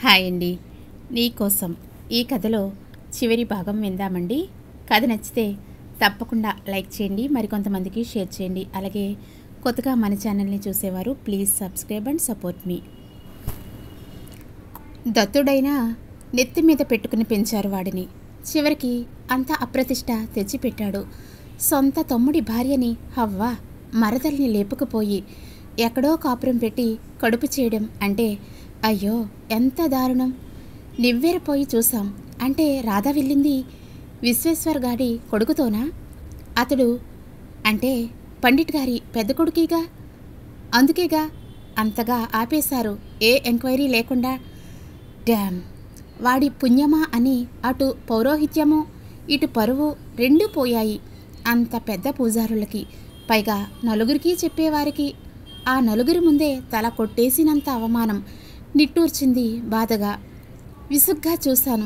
hi అండి నీకోసం ఈ కథలో చివరి భాగం విందామండి కథ నచ్చితే తప్పకుండా లైక్ చేయండి మరికొంతమందికి షేర్ చేయండి అలాగే కొత్తగా మన ఛానల్ని చూసేవారు ప్లీజ్ సబ్స్క్రైబ్ అండ్ సపోర్ట్ మీ దత్తుడైనా నెత్తి మీద పెట్టుకుని పెంచారు వాడిని చివరికి అంత అప్రతిష్ట తెచ్చిపెట్టాడు సొంత తమ్ముడి భార్యని హవ్వ మరదల్ని లేపుకుపోయి ఎక్కడో కాపురం పెట్టి కడుపు చేయడం అంటే అయ్యో ఎంత దారుణం నివ్వెరపోయి చూసాం అంటే రాధ వెళ్ళింది విశ్వేశ్వర్ గాడి కొడుకుతోనా అతడు అంటే పండిట్ గారి పెద్ద కొడుకేగా అందుకేగా అంతగా ఆపేశారు ఏ ఎంక్వైరీ లేకుండా డ్యామ్ వాడి పుణ్యమా అని అటు పౌరోహిత్యము ఇటు పరువు రెండూ పోయాయి అంత పెద్ద పూజారులకి పైగా నలుగురికి చెప్పేవారికి ఆ నలుగురి ముందే తల కొట్టేసినంత అవమానం నిట్టూర్చింది బాధగా విసుగ్గా చూశాను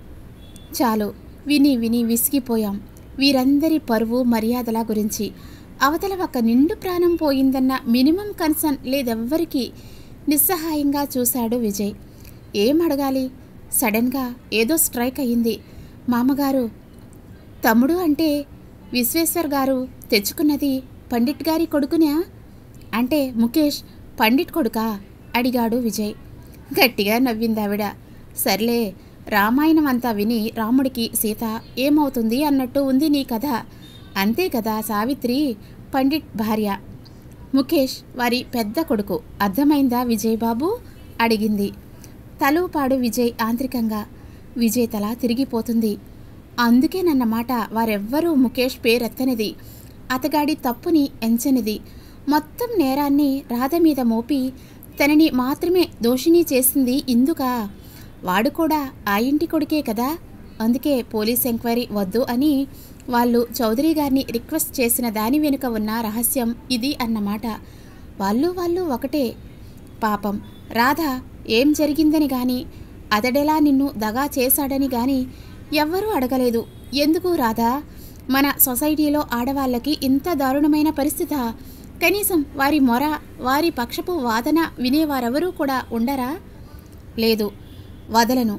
చాలు విని విని విసిగిపోయాం వీరందరి పరువు మర్యాదల గురించి అవతల ఒక నిండు ప్రాణం పోయిందన్న మినిమం కన్సర్న్ లేదెవ్వరికీ నిస్సహాయంగా చూశాడు విజయ్ ఏం అడగాలి సడన్గా ఏదో స్ట్రైక్ అయ్యింది మామగారు తమ్ముడు అంటే విశ్వేశ్వర్ గారు తెచ్చుకున్నది పండిట్ గారి కొడుకునా అంటే ముఖేష్ పండిట్ కొడుకా అడిగాడు విజయ్ గట్టిగా నవ్విందావిడ సర్లే రామాయణం అంతా విని రాముడికి సీత ఏమవుతుంది అన్నట్టు ఉంది నీ కథ అంతే కదా సావిత్రి పండిట్ భార్య ముఖేష్ వారి పెద్ద కొడుకు అర్థమైందా విజయ్ బాబు అడిగింది తలూపాడు విజయ్ ఆంత్రికంగా విజయ్ తల తిరిగిపోతుంది అందుకే నన్నమాట వారెవ్వరూ ముఖేష్ పేరెత్తనిది అతగాడి తప్పుని ఎంచనిది మొత్తం నేరాన్ని రాధ మీద మోపి తనని మాత్రమే దోషిని చేసింది ఇందుకా వాడు కూడా ఆ ఇంటి కొడుకే కదా అందుకే పోలీస్ ఎంక్వైరీ వద్దు అని వాళ్ళు చౌదరి గారిని రిక్వెస్ట్ చేసిన దాని వెనుక ఉన్న రహస్యం ఇది అన్నమాట వాళ్ళు వాళ్ళు ఒకటే పాపం రాధ ఏం జరిగిందని గాని అతడెలా నిన్ను దగా చేశాడని గాని ఎవ్వరూ అడగలేదు ఎందుకు రాధా మన సొసైటీలో ఆడవాళ్ళకి ఇంత దారుణమైన పరిస్థితా కనీసం వారి మొర వారి పక్షపు వాదన వినేవారెవరూ కూడా ఉండరా లేదు వదలను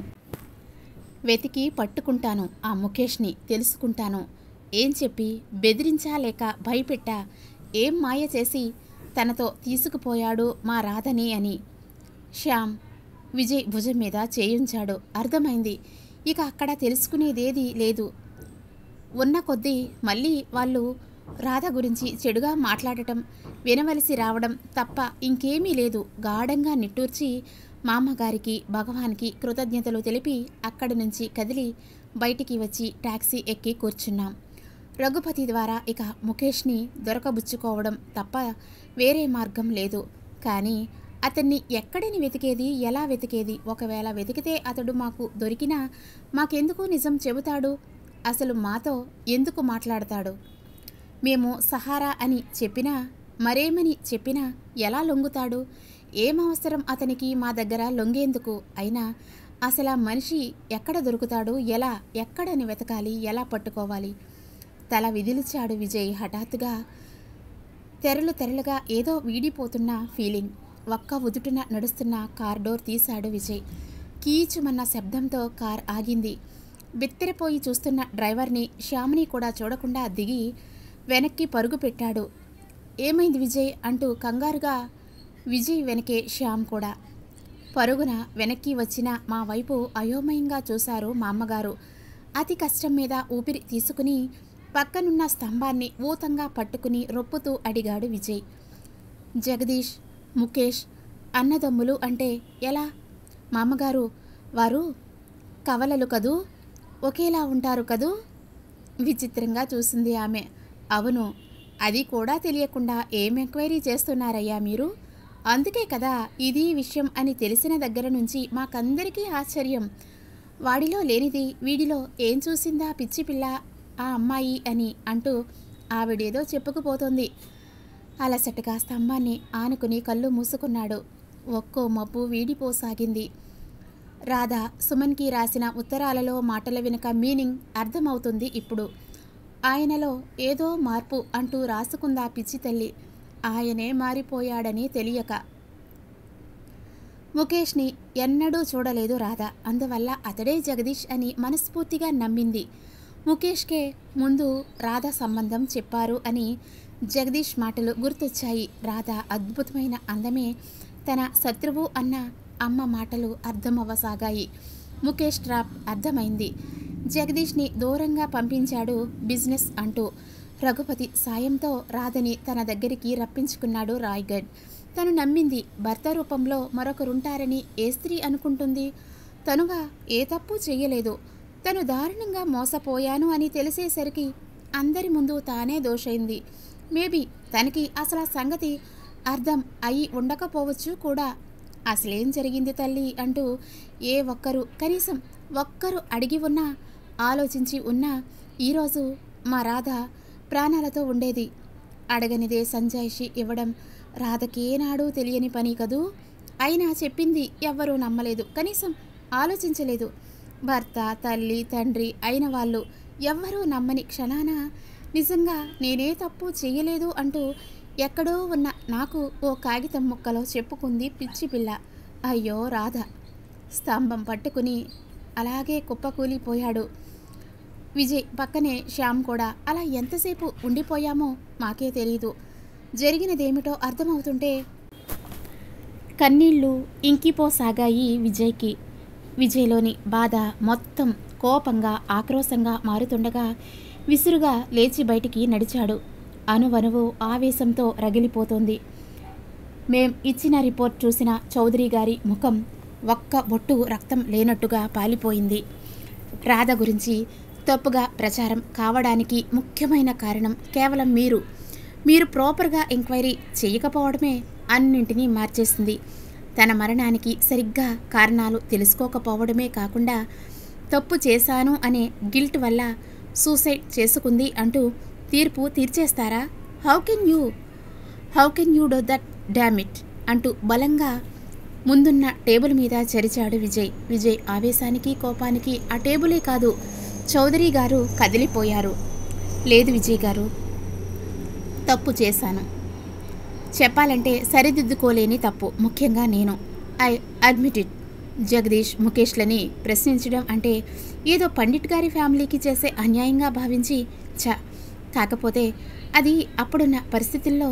వెతికి పట్టుకుంటాను ఆ ముఖేష్ని తెలుసుకుంటాను ఏం చెప్పి బెదిరించా లేక భయపెట్టా ఏం మాయ చేసి తనతో తీసుకుపోయాడు మా రాధని అని శ్యామ్ విజయ్ భుజం మీద చేయించాడు అర్థమైంది ఇక అక్కడ తెలుసుకునేదేది లేదు ఉన్న కొద్దీ మళ్ళీ వాళ్ళు రాధ గురించి చెడుగా మాట్లాడటం వినవలసి రావడం తప్ప ఇంకేమీ లేదు గాఢంగా నిట్టూర్చి మామగారికి భగవాన్కి కృతజ్ఞతలు తెలిపి అక్కడి నుంచి కదిలి బయటికి వచ్చి టాక్సీ ఎక్కి కూర్చున్నాం రఘుపతి ద్వారా ఇక ముఖేష్ని దొరకబుచ్చుకోవడం తప్ప వేరే మార్గం లేదు కానీ అతన్ని ఎక్కడిని వెతికేది ఎలా వెతికేది ఒకవేళ వెతికితే అతడు మాకు దొరికినా మాకెందుకు నిజం చెబుతాడు అసలు మాతో ఎందుకు మాట్లాడతాడు మేము సహారా అని చెప్పినా మరేమని చెప్పినా ఎలా లొంగుతాడు ఏం అవసరం అతనికి మా దగ్గర లొంగేందుకు అయినా అసలు ఆ మనిషి ఎక్కడ దొరుకుతాడు ఎలా ఎక్కడని వెతకాలి ఎలా పట్టుకోవాలి తల విదిలిచాడు విజయ్ హఠాత్తుగా తెరలు తెరలుగా ఏదో వీడిపోతున్న ఫీలింగ్ ఒక్క ఉదుటున నడుస్తున్న కార్ డోర్ తీశాడు విజయ్ కీచుమన్న శబ్దంతో కార్ ఆగింది బిత్తెరపోయి చూస్తున్న డ్రైవర్ని శ్యామిని కూడా చూడకుండా దిగి వెనక్కి పరుగు పెట్టాడు ఏమైంది విజయ్ అంటూ కంగారుగా విజయ్ వెనకే శ్యామ్ కూడా పరుగున వెనక్కి వచ్చిన మా వైపు అయోమయంగా చూశారు మా అమ్మగారు అతి కష్టం మీద ఊపిరి తీసుకుని పక్కనున్న స్తంభాన్ని ఊతంగా పట్టుకుని రొప్పుతూ అడిగాడు విజయ్ జగదీష్ ముఖేష్ అన్నదమ్ములు అంటే ఎలా మా అమ్మగారు వారు కవలలు కదూ ఒకేలా ఉంటారు కదూ విచిత్రంగా చూసింది ఆమె అవును అది కూడా తెలియకుండా ఏం ఎంక్వైరీ చేస్తున్నారయ్యా మీరు అందుకే కదా ఇది విషయం అని తెలిసిన దగ్గర నుంచి మాకందరికీ ఆశ్చర్యం వాడిలో లేనిది వీడిలో ఏం చూసిందా పిచ్చి పిల్ల ఆ అమ్మాయి అని అంటూ ఆవిడేదో చెప్పుకుపోతోంది అలసటగా స్తంభాన్ని ఆనుకుని కళ్ళు మూసుకున్నాడు ఒక్కో మబ్బు వీడిపోసాగింది రాధ సుమన్కి రాసిన ఉత్తరాలలో మాటల వెనుక మీనింగ్ అర్థమవుతుంది ఇప్పుడు ఆయనలో ఏదో మార్పు అంటూ రాసుకుందా పిచ్చి తల్లి ఆయనే మారిపోయాడని తెలియక ముఖేష్ని ఎన్నడూ చూడలేదు రాధ అందువల్ల అతడే జగదీష్ అని మనస్ఫూర్తిగా నమ్మింది ముఖేష్కే ముందు రాధ సంబంధం చెప్పారు అని జగదీష్ మాటలు గుర్తొచ్చాయి రాధ అద్భుతమైన అందమే తన శత్రువు అన్న అమ్మ మాటలు అర్థమవ్వసాగాయి ముఖేష్ ట్రాప్ అర్థమైంది జగదీష్ని దూరంగా పంపించాడు బిజినెస్ అంటూ రఘుపతి సాయంతో రాధని తన దగ్గరికి రప్పించుకున్నాడు రాయ్గఢ్ తను నమ్మింది భర్త రూపంలో మరొకరుంటారని ఏ స్త్రీ అనుకుంటుంది తనుగా ఏ తప్పు చెయ్యలేదు తను దారుణంగా మోసపోయాను అని తెలిసేసరికి అందరి ముందు తానే దోషైంది మేబీ తనకి అసలు ఆ సంగతి అర్థం అయి ఉండకపోవచ్చు కూడా అసలేం జరిగింది తల్లి అంటూ ఏ ఒక్కరు కనీసం ఒక్కరు అడిగి ఉన్నా ఆలోచించి ఉన్నా ఈరోజు మా రాధ ప్రాణాలతో ఉండేది అడగనిదే సంజాయిషి ఇవ్వడం రాధకేనాడూ తెలియని పని కదూ అయినా చెప్పింది ఎవ్వరూ నమ్మలేదు కనీసం ఆలోచించలేదు భర్త తల్లి తండ్రి అయిన వాళ్ళు ఎవ్వరూ నమ్మని క్షణాన నిజంగా నేనే తప్పు చేయలేదు అంటూ ఎక్కడో ఉన్న నాకు ఓ కాగితం ముక్కలో చెప్పుకుంది పిచ్చి పిల్ల అయ్యో రాధ స్తంభం పట్టుకుని అలాగే కుప్పకూలిపోయాడు విజయ్ పక్కనే శ్యామ్ కూడా అలా ఎంతసేపు ఉండిపోయామో మాకే తెలీదు జరిగినదేమిటో అర్థమవుతుంటే కన్నీళ్లు ఇంకిపోసాగాయి విజయ్కి విజయ్లోని బాధ మొత్తం కోపంగా ఆక్రోశంగా మారుతుండగా విసురుగా లేచి బయటికి నడిచాడు అనువనువు ఆవేశంతో రగిలిపోతోంది మేం ఇచ్చిన రిపోర్ట్ చూసిన చౌదరి గారి ముఖం ఒక్క బొట్టు రక్తం లేనట్టుగా పాలిపోయింది రాధ గురించి తప్పుగా ప్రచారం కావడానికి ముఖ్యమైన కారణం కేవలం మీరు మీరు ప్రాపర్గా ఎంక్వైరీ చేయకపోవడమే అన్నింటినీ మార్చేసింది తన మరణానికి సరిగ్గా కారణాలు తెలుసుకోకపోవడమే కాకుండా తప్పు చేశాను అనే గిల్ట్ వల్ల సూసైడ్ చేసుకుంది అంటూ తీర్పు తీర్చేస్తారా how can you how can you do that dammit అంటూ బలంగా ముందున్న టేబుల్ మీద చరిచాడు విజయ్ విజయ్ ఆవేశానికి కోపానికి ఆ టేబులే కాదు చౌదరి గారు కదిలిపోయారు లేదు విజయ్ గారు తప్పు చేశాను చెప్పాలంటే సరిదిద్దుకోలేని తప్పు ముఖ్యంగా నేను ఐ అడ్మిట్ ఇట్ జగదీష్ ముఖేష్లని ప్రశ్నించడం అంటే ఏదో పండిట్ గారి ఫ్యామిలీకి చేసే అన్యాయంగా భావించి చ కాకపోతే అది అప్పుడున్న పరిస్థితుల్లో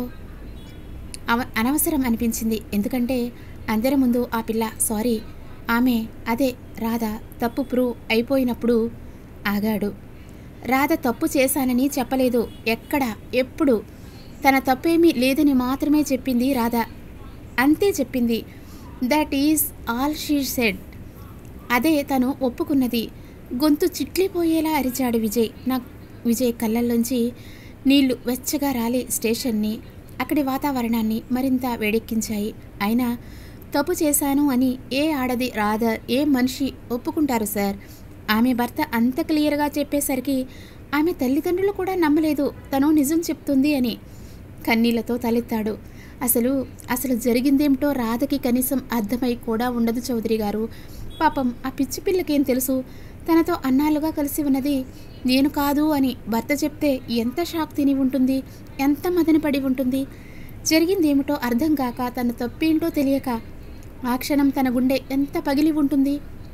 అవ అనవసరం అనిపించింది ఎందుకంటే అందరి ముందు ఆ పిల్ల సారీ ఆమె అదే రాధ తప్పు ప్రూవ్ అయిపోయినప్పుడు ఆగాడు రాధ తప్పు చేశానని చెప్పలేదు ఎక్కడ ఎప్పుడు తన తప్పేమీ లేదని మాత్రమే చెప్పింది రాధ అంతే చెప్పింది that is all she said అదే తను ఒప్పుకున్నది గొంతు చిట్లిపోయేలా అరిచాడు విజయ్ నా విజయ్ కళ్ళల్లోంచి నీళ్లు వెచ్చగా రాలి స్టేషన్ని అక్కడి వాతావరణాన్ని మరింత వేడెక్కించాయి అయినా తప్పు చేశాను అని ఏ ఆడది రాధ ఏ మనిషి ఒప్పుకుంటారు సార్ ఆమె భర్త అంత క్లియర్గా చెప్పేసరికి ఆమె తల్లిదండ్రులు కూడా నమ్మలేదు తను నిజం చెప్తుంది అని కన్నీళ్లతో తలెత్తాడు అసలు అసలు జరిగిందేమిటో రాధకి కనీసం అర్థమై కూడా ఉండదు చౌదరి గారు పాపం ఆ పిచ్చి పిల్లకేం తెలుసు తనతో అన్నాళ్ళుగా కలిసి ఉన్నది నేను కాదు అని భర్త చెప్తే ఎంత షాక్ తిని ఉంటుంది ఎంత మదన పడి ఉంటుంది జరిగిందేమిటో అర్థం కాక తన తప్పేంటో తెలియక ఆ క్షణం తన గుండె ఎంత పగిలి ఉంటుంది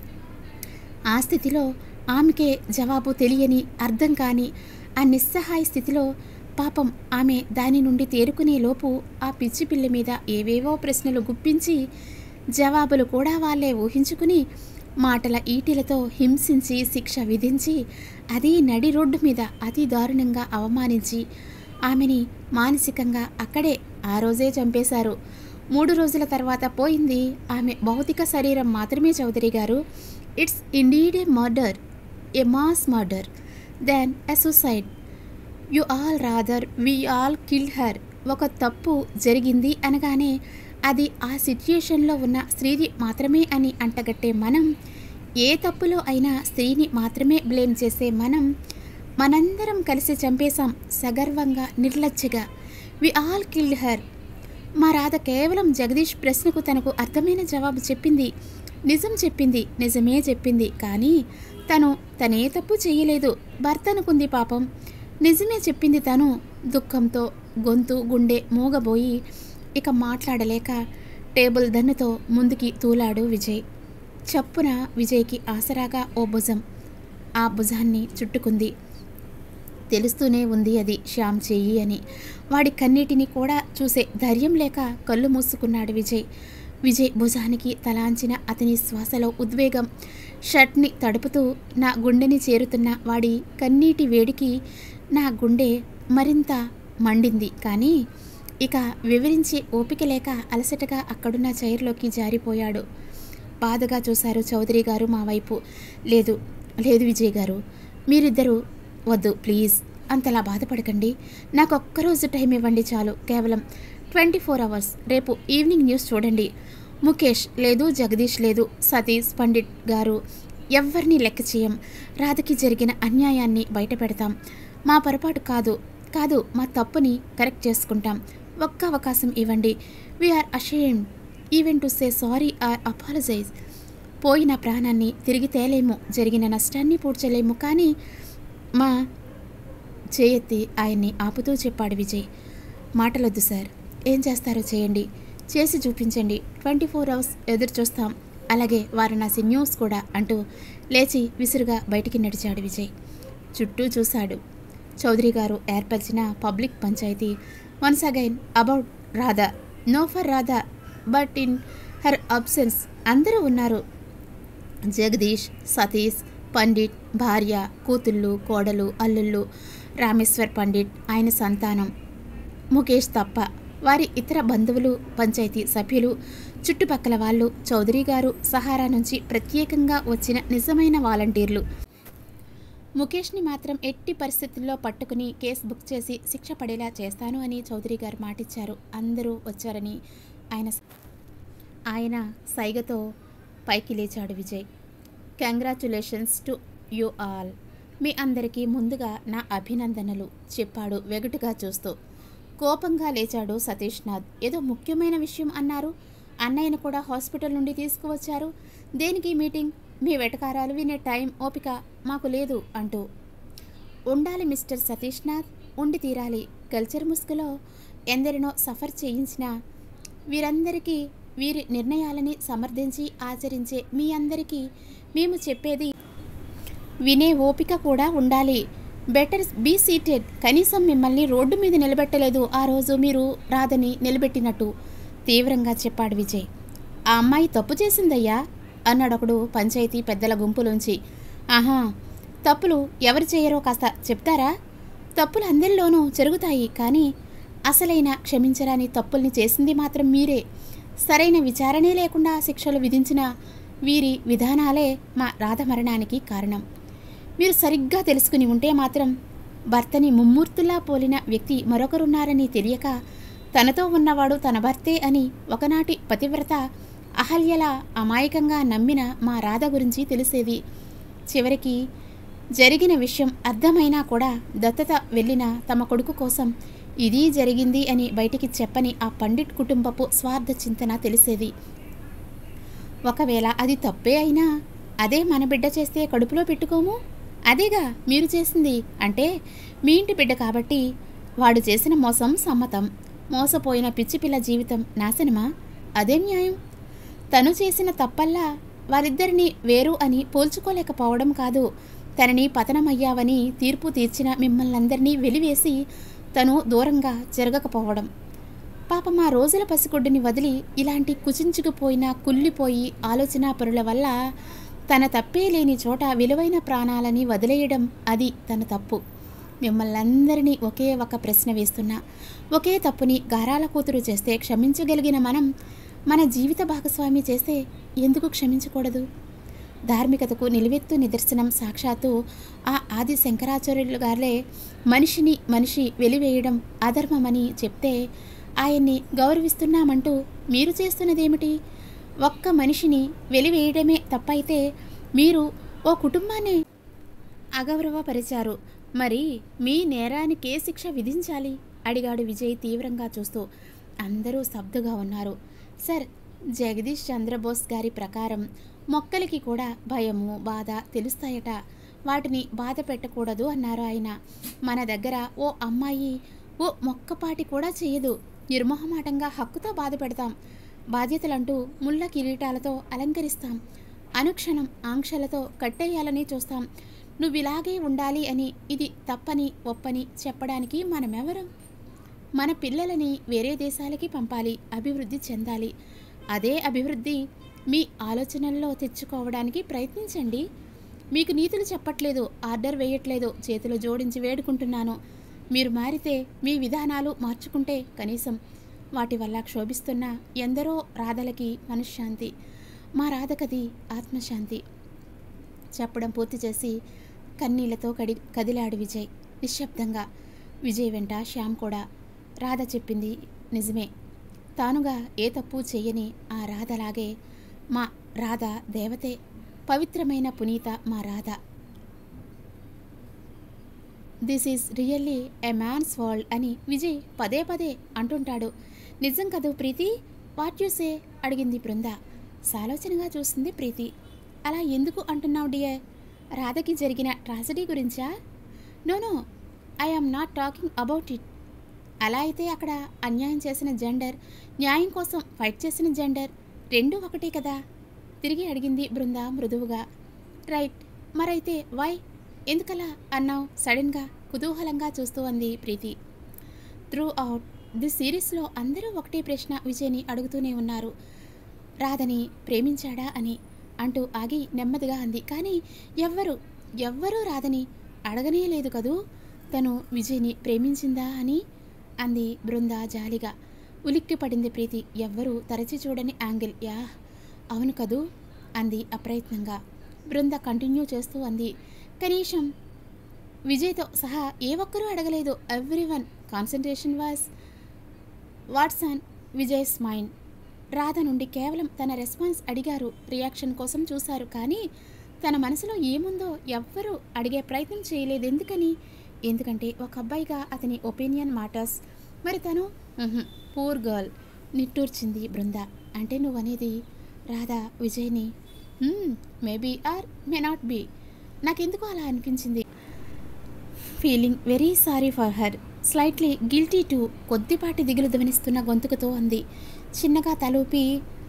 ఆ స్థితిలో ఆమెకే జవాబు తెలియని అర్థం కాని ఆ నిస్సహాయ స్థితిలో పాపం ఆమె దాని నుండి తేరుకునే లోపు ఆ పిచ్చి పిల్ల మీద ఏవేవో ప్రశ్నలు గుప్పించి జవాబులు కూడా వాళ్ళే ఊహించుకుని మాటల ఈటిలతో హింసించి శిక్ష విధించి అది నడి రోడ్డు మీద అతి దారుణంగా అవమానించి ఆమెని మానసికంగా అక్కడే ఆ రోజే చంపేశారు మూడు రోజుల తర్వాత పోయింది ఆమె భౌతిక శరీరం మాత్రమే Chowdary garu it's indeed a murder a mass murder then a suicide you all rather we all kill her ఒక తప్పు జరిగింది అనగానే అది ఆ సిచ్యుయేషన్లో ఉన్న స్త్రీది మాత్రమే అని అంటగట్టే మనం ఏ తప్పులో అయినా స్త్రీని మాత్రమే బ్లేమ్ చేసే మనం మనందరం కలిసి చంపేశాం సగర్వంగా నిర్లజ్జగా వి ఆల్ కిల్డ్ హర్ మా రాధ కేవలం జగదీష్ ప్రశ్నకు తనకు అర్థమైన జవాబు చెప్పింది నిజం చెప్పింది నిజమే చెప్పింది కానీ తను తనే తప్పు చేయలేదు భర్త అనుకుంది పాపం నిజమే చెప్పింది తను దుఃఖంతో గొంతు గుండె మూగబోయి ఇక మాట్లాడలేక టేబుల్ దన్నుతో ముందుకి తూలాడు విజయ్ చప్పున విజయ్కి ఆసరాగా ఓ భుజం ఆ భుజాన్ని చుట్టుకుంది తెలుస్తూనే ఉంది అది శ్యామ్ చెయ్యి అని వాడి కన్నీటిని కూడా చూసే ధైర్యం లేక కళ్ళు మూసుకున్నాడు విజయ్ విజయ్ భుజానికి తలాంచిన అతని శ్వాసలో ఉద్వేగం షర్ట్ని తడుపుతూ నా గుండెని చేరుతున్న వాడి కన్నీటి వేడికి నా గుండె మరింత మండింది కానీ ఇక వివరించే ఓపిక లేక అలసటగా అక్కడున్న చైర్లోకి జారిపోయాడు బాధగా చూశారు చౌదరి గారు మా వైపు లేదు లేదు విజయ్ గారు మీరిద్దరూ వద్దు ప్లీజ్ అంతలా బాధపడకండి నాకు ఒక్కరోజు టైం ఇవ్వండి చాలు కేవలం ట్వంటీ ఫోర్ అవర్స్ రేపు ఈవినింగ్ న్యూస్ చూడండి ముఖేష్ లేదు జగదీష్ లేదు సతీష్ పండిట్ గారు ఎవ్వరినీ లెక్క చేయం రాధకి జరిగిన అన్యాయాన్ని బయట పెడతాం మా పొరపాటు కాదు కాదు మా తప్పుని కరెక్ట్ చేసుకుంటాం ఒక్క అవకాశం ఇవ్వండి we're ashamed even to say sorry or apologise పోయిన ప్రాణాన్ని తిరిగి తేలేము జరిగిన నష్టాన్ని పూడ్చలేము కానీ మా చేయెత్తి ఆయన్ని ఆపుతూ చెప్పాడు విజయ్ మాటలొద్దు సార్ ఏం చేస్తారో చేయండి చేసి చూపించండి ట్వంటీ ఫోర్ అవర్స్ ఎదురు చూస్తాం అలాగే వారణాసి న్యూస్ కూడా అంటూ లేచి విసురుగా బయటికి నడిచాడు విజయ్ చుట్టూ చూశాడు చౌదరి గారు ఏర్పరిచిన public panchayat once again about Radha no for Radha but in her absence అందరూ ఉన్నారు జగదీష్ సతీష్ పండిట్ భార్య కూతుళ్ళు కోడలు అల్లుళ్ళు రామేశ్వర్ పండిట్ ఆయన సంతానం ముఖేష్ తప్ప వారి ఇతర బంధువులు పంచాయతీ సభ్యులు చుట్టుపక్కల వాళ్ళు చౌదరి గారు సహారా నుంచి ప్రత్యేకంగా వచ్చిన నిజమైన వాలంటీర్లు ముఖేష్ని మాత్రం ఎట్టి పరిస్థితుల్లో పట్టుకుని కేసు బుక్ చేసి శిక్ష పడేలా చేస్తాను అని చౌదరి గారు మాటిచ్చారు అందరూ వచ్చారని ఆయన ఆయన సైగతో పైకి లేచాడు Vijay congratulations to you all మీ అందరికీ ముందుగా నా అభినందనలు చెప్పాడు వెగటుగా చూస్తూ కోపంగా లేచాడు సతీష్ నాథ్ ఏదో ముఖ్యమైన విషయం అన్నారు అన్నయ్యను కూడా హాస్పిటల్ నుండి తీసుకువచ్చారు దేనికి మీటింగ్ మీ వెటకారాలు వినే టైం ఓపిక మాకు లేదు అంటూ ఉండాలి మిస్టర్ సతీష్ నాథ్ ఉండి తీరాలి కల్చర్ ముసుగులో ఎందరినో సఫర్ చేయించిన వీరందరికీ వీరి నిర్ణయాలని సమర్థించి ఆచరించే మీ అందరికీ మేము చెప్పేది వినే ఓపిక కూడా ఉండాలి బెటర్ బీ సీటెడ్ కనీసం మిమ్మల్ని రోడ్డు మీద నిలబెట్టలేదు ఆ రోజు మీరు రాదని నిలబెట్టినట్టు తీవ్రంగా చెప్పాడు విజయ్ ఆ అమ్మాయి తప్పు చేసిందయ్యా అన్నాడొకడు పంచాయతీ పెద్దల గుంపులోంచి ఆహా తప్పులు ఎవరు చేయరో కాస్త చెప్తారా తప్పులు అందరిలోనూ జరుగుతాయి కానీ అసలైన క్షమించరాని తప్పుల్ని చేసింది మాత్రం మీరే సరైన విచారణే లేకుండా శిక్షలు విధించిన వీరి విధానాలే మా రాధ మరణానికి కారణం మీరు సరిగ్గా తెలుసుకుని ఉంటే మాత్రం భర్తని ముమ్మూర్తులా పోలిన వ్యక్తి మరొకరున్నారని తెలియక తనతో ఉన్నవాడు తన భర్తే అని ఒకనాటి పతివ్రత అహల్యలా అమాయకంగా నమ్మిన మా రాధ గురించి తెలిసేది చివరికి జరిగిన విషయం అర్థమైనా కూడా దత్తత వెళ్ళిన తమ కొడుకు కోసం ఇది జరిగింది అని బయటికి చెప్పని ఆ పండిట్ కుటుంబపు స్వార్థ చింతన తెలిసేది ఒకవేళ అది తప్పే అయినా అదే మన బిడ్డ చేస్తే కడుపులో పెట్టుకోము అదేగా మీరు చేసింది అంటే మీ ఇంటి బిడ్డ కాబట్టి వాడు చేసిన మోసం సమ్మతం మోసపోయిన పిచ్చిపిల్ల జీవితం నాశనమా అదే న్యాయం తను చేసిన తప్పల్లా వారిద్దరిని వేరు అని పోల్చుకోలేకపోవడం కాదు తనని పతనమయ్యావని తీర్పు తీర్చిన మిమ్మల్నందరినీ వెలివేసి తను దూరంగా జరగకపోవడం పాపం ఆ రోజుల పసిగుడ్డుని వదిలి ఇలాంటి కుచించుకుపోయిన కుళ్ళిపోయి ఆలోచన పరుల వల్ల తన తప్పే లేని చోట విలువైన ప్రాణాలని వదిలేయడం అది తన తప్పు మిమ్మల్ని అందరినీ ఒకే ఒక ప్రశ్న వేస్తున్నా ఒకే తప్పుని గారాల కూతురు చేస్తే క్షమించగలిగిన మనం మన జీవిత భాగస్వామి చేస్తే ఎందుకు క్షమించకూడదు ధార్మికతకు నిలువెత్తు నిదర్శనం సాక్షాత్తు ఆ ఆది శంకరాచార్యులు గారే మనిషిని మనిషి వెలివేయడం అధర్మమని చెప్తే ఆయన్ని గౌరవిస్తున్నామంటూ మీరు చేస్తున్నదేమిటి ఒక్క మనిషిని వెలివేయడమే తప్పైతే మీరు ఓ కుటుంబాన్ని అగౌరవపరిచారు మరి మీ నేరానికి ఏ శిక్ష విధించాలి అడిగాడు విజయ్ తీవ్రంగా చూస్తూ అందరూ స్తబ్దుగా ఉన్నారు సార్ జగదీష్ చంద్రబోస్ గారి ప్రకారం మొక్కలకి కూడా భయము బాధ తెలుస్తాయట వాటిని బాధ పెట్టకూడదు అన్నారు ఆయన మన దగ్గర ఓ అమ్మాయి ఓ మొక్కపాటి కూడా చేయదు నిర్మోహమాటంగా హక్కుతో బాధ పెడతాం బాధ్యతలంటూ ముళ్ళ కిరీటాలతో అలంకరిస్తాం అనుక్షణం ఆంక్షలతో కట్టేయాలని చూస్తాం నువ్విలాగే ఉండాలి అని ఇది తప్పని ఒప్పని చెప్పడానికి మనమెవరం మన పిల్లలని వేరే దేశాలకి పంపాలి అభివృద్ధి చెందాలి అదే అభివృద్ధి మీ ఆలోచనల్లో తెచ్చుకోవడానికి ప్రయత్నించండి మీకు నీతులు చెప్పట్లేదు ఆర్డర్ వేయట్లేదు చేతులు జోడించి వేడుకుంటున్నాను మీరు మారితే మీ విధానాలు మార్చుకుంటే కనీసం వాటి వల్ల క్షోభిస్తున్న ఎందరో రాధలకి మనశ్శాంతి మా రాధకది ఆత్మశాంతి చెప్పడం పూర్తి చేసి కన్నీళ్లతో కడి కదిలాడు విజయ్ నిశ్శబ్దంగా విజయ్ వెంట శ్యామ్ కూడా రాధ చెప్పింది నిజమే తానుగా ఏ తప్పు చెయ్యని ఆ రాధలాగే మా రాధ దేవతే పవిత్రమైన పునీత మా Radha this is really a man's world అని విజయ్ పదే పదే అంటుంటాడు నిజం కదూ ప్రీతి వాట్ యు సే అడిగింది బృంద సాలోచనగా చూసింది ప్రీతి అలా ఎందుకు అంటున్నావు డియర్ రాధకి జరిగిన ట్రాజడీ గురించా no no I am not talking about it అలా అయితే అక్కడ అన్యాయం చేసిన జెండర్ న్యాయం కోసం ఫైట్ చేసిన జెండర్ రెండూ ఒకటే కదా తిరిగి అడిగింది బృంద మృదువుగా రైట్ మరైతే వై ఎందుకలా అన్నావు సడన్గా కుతూహలంగా చూస్తూ అంది ప్రీతి త్రూ అవుట్ ది సిరీస్లో అందరూ ఒకటే ప్రశ్న విజయ్ని అడుగుతూనే ఉన్నారు రాధని ప్రేమించాడా అని అంటూ ఆగి నెమ్మదిగా అంది కానీ ఎవ్వరు ఎవ్వరూ రాధని అడగనే లేదు కదూ తను విజయ్ని ప్రేమించిందా అని అంది బృంద జాలిగా ఉలిక్కి పడింది ప్రీతి ఎవ్వరూ తరచి చూడని యాంగిల్ యా అవును కదూ అంది అప్రయత్నంగా బృంద కంటిన్యూ చేస్తూ అంది కనీసం విజయ్తో సహా ఏ ఒక్కరూ అడగలేదు everyone concentration was what's on Vijay's mind Radha నుండి కేవలం తన రెస్పాన్స్ అడిగారు రియాక్షన్ కోసం చూశారు కానీ తన మనసులో ఏముందో ఎవ్వరూ అడిగే ప్రయత్నం చేయలేదు ఎందుకని ఎందుకంటే ఒక అబ్బాయిగా అతని ఒపీనియన్ మాటర్స్ మరి తను పూర్ గర్ల్ నిట్టూర్చింది బృంద అంటే నువ్వనేది రాధా విజయ్ని maybe or may not be నాకెందుకు అలా అనిపించింది feeling very sorry for her slightly guilty too కొద్దిపాటి దిగులు ధ్వనిస్తున్న గొంతుకుతో అంది చిన్నగా తలూపి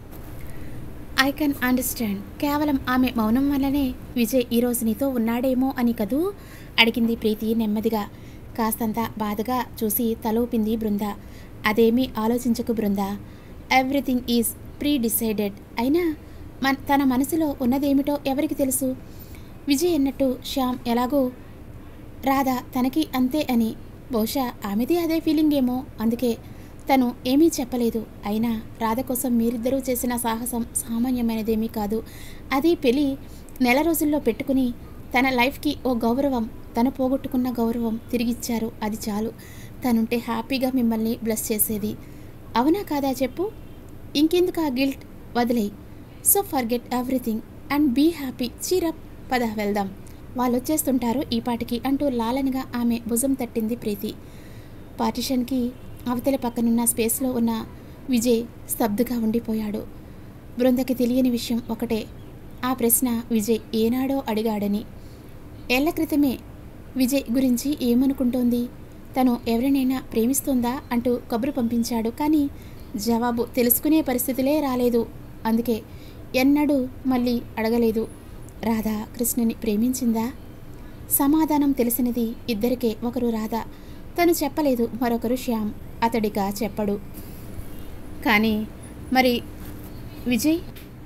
ఐ కెన్ అండర్స్టాండ్ కేవలం ఆమె మౌనం వల్లనే విజయ్ ఈరోజు నీతో ఉన్నాడేమో అని కదూ అడిగింది ప్రీతి నెమ్మదిగా కాస్తంత బాధగా చూసి తలూపింది బృంద అదేమీ ఆలోచించకు Brinda everything is pre decided అయినా మన తన మనసులో ఉన్నదేమిటో ఎవరికి తెలుసు విజయ్ అన్నట్టు శ్యామ్ ఎలాగో రాధ తనకి అంతే అని బహుశా ఆమెది అదే ఫీలింగ్ ఏమో అందుకే తను ఏమీ చెప్పలేదు అయినా రాధ కోసం మీరిద్దరూ చేసిన సాహసం సామాన్యమైనదేమీ కాదు అది పెళ్ళి నెల రోజుల్లో పెట్టుకుని తన లైఫ్కి ఓ గౌరవం తను పోగొట్టుకున్న గౌరవం తిరిగిచ్చారు అది చాలు తనుంటే హ్యాపీగా మిమ్మల్ని బ్లెస్ చేసేది అవునా కాదా చెప్పు ఇంకెందుకు ఆ గిల్ట్ వదిలేయి so forget everything and be happy cheer up పద వెళ్దాం వాళ్ళు వచ్చేస్తుంటారు ఈ పాటికి అంటూ లాలనగా ఆమె భుజం తట్టింది ప్రీతి పార్టిషన్కి అవతల పక్కనున్న స్పేస్లో ఉన్న విజయ్ స్తబ్దుగా ఉండిపోయాడు బృందకి తెలియని విషయం ఒకటే ఆ ప్రశ్న విజయ్ ఏనాడో అడిగాడని ఏళ్ల క్రితమే విజయ్ గురించి ఏమనుకుంటోంది తను ఎవరినైనా ప్రేమిస్తుందా అంటూ కబురు పంపించాడు కానీ జవాబు తెలుసుకునే పరిస్థితులే రాలేదు అందుకే ఎన్నడూ మళ్ళీ అడగలేదు రాధా కృష్ణని ప్రేమించిందా సమాధానం తెలిసినది ఇద్దరికే ఒకరు రాధ తను చెప్పలేదు మరొకరు శ్యామ్ అతడిగా చెప్పడు కానీ మరి విజయ్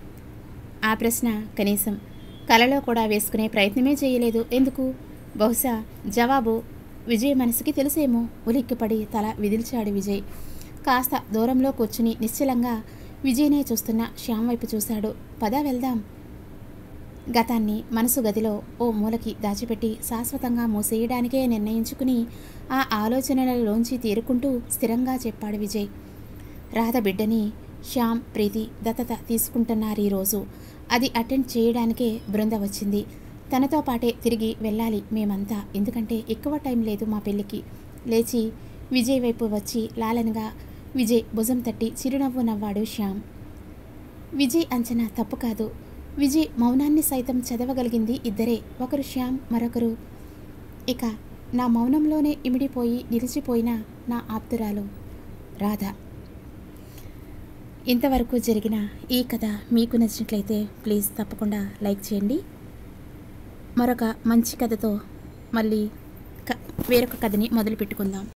ఆ ప్రశ్న కనీసం కలలో కూడా వేసుకునే ప్రయత్నమే చేయలేదు ఎందుకు బహుశా జవాబు విజయ్ మనసుకి తెలుసేమో ఉలిక్కిపడి తల విదిల్చాడు విజయ్ కాస్త దూరంలో కూర్చుని నిశ్చలంగా విజయ్నే చూస్తున్న శ్యామ్ వైపు చూశాడు పద వెళ్దాం గతాన్ని మనసు గదిలో ఓ మూలకి దాచిపెట్టి శాశ్వతంగా మూసేయడానికే నిర్ణయించుకుని ఆ ఆలోచనలలోంచి తీరుకుంటూ స్థిరంగా చెప్పాడు విజయ్ రాధ బిడ్డని శ్యామ్ ప్రీతి దత్తత తీసుకుంటున్నారు ఈరోజు అది అటెండ్ చేయడానికే బృంద వచ్చింది తనతో పాటే తిరిగి వెళ్ళాలి మేమంతా ఎందుకంటే ఎక్కువ టైం లేదు మా పెళ్ళికి లేచి విజయ్ వైపు వచ్చి లాలనగా విజయ్ భుజం తట్టి చిరునవ్వు నవ్వాడు శ్యామ్ విజయ్ అంచనా తప్పు కాదు విజయ్ మౌనాన్ని సైతం చదవగలిగింది ఇద్దరే ఒకరు శ్యామ్ మరొకరు ఇక నా మౌనంలోనే ఇమిడిపోయి నిలిచిపోయిన నా ఆప్తురాలు రాధ ఇంతవరకు జరిగిన ఈ కథ మీకు నచ్చినట్లయితే ప్లీజ్ తప్పకుండా లైక్ చేయండి మరొక మంచి కథతో మళ్ళీ క వేరొక కథని మొదలు పెట్టుకుందాం